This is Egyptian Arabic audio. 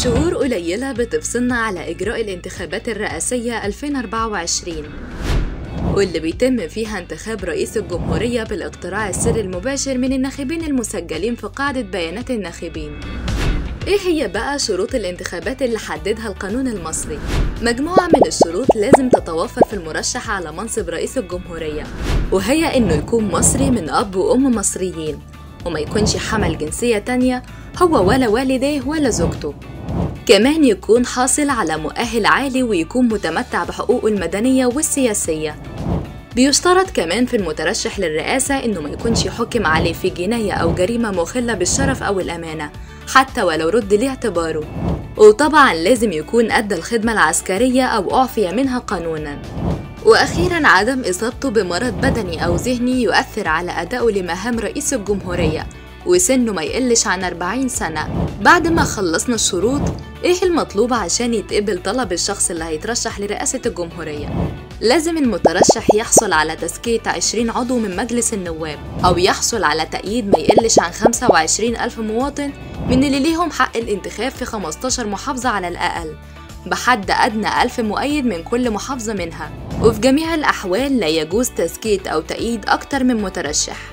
شهور قليلة بتفصلنا على إجراء الانتخابات الرئاسية 2024 واللي بيتم فيها انتخاب رئيس الجمهورية بالاقتراع السري المباشر من الناخبين المسجلين في قاعدة بيانات الناخبين ايه هي بقى شروط الانتخابات اللي حددها القانون المصري؟ مجموعة من الشروط لازم تتوفر في المرشح على منصب رئيس الجمهورية وهي انه يكون مصري من اب وام مصريين وما يكونش حمل جنسية تانية هو ولا والديه ولا زوجته كمان يكون حاصل على مؤهل عالي ويكون متمتع بحقوقه المدنية والسياسية بيشترط كمان في المترشح للرئاسة إنه ما يكونش حكم عليه في جناية أو جريمة مخلة بالشرف أو الأمانة حتى ولو رد ليه اعتباره وطبعا لازم يكون أدى الخدمة العسكرية أو أعفي منها قانونا وأخيرا عدم إصابته بمرض بدني أو ذهني يؤثر على أدائه لمهام رئيس الجمهورية وسنه ما يقلش عن 40 سنة بعد ما خلصنا الشروط ايه المطلوب عشان يتقبل طلب الشخص اللي هيترشح لرئاسة الجمهورية لازم المترشح يحصل على تزكية 20 عضو من مجلس النواب أو يحصل على تأييد ما يقلش عن 25 ألف مواطن من اللي ليهم حق الانتخاب في 15 محافظة على الأقل بحد أدنى ألف مؤيد من كل محافظة منها وفي جميع الأحوال لا يجوز تزكية أو تأييد أكتر من مترشح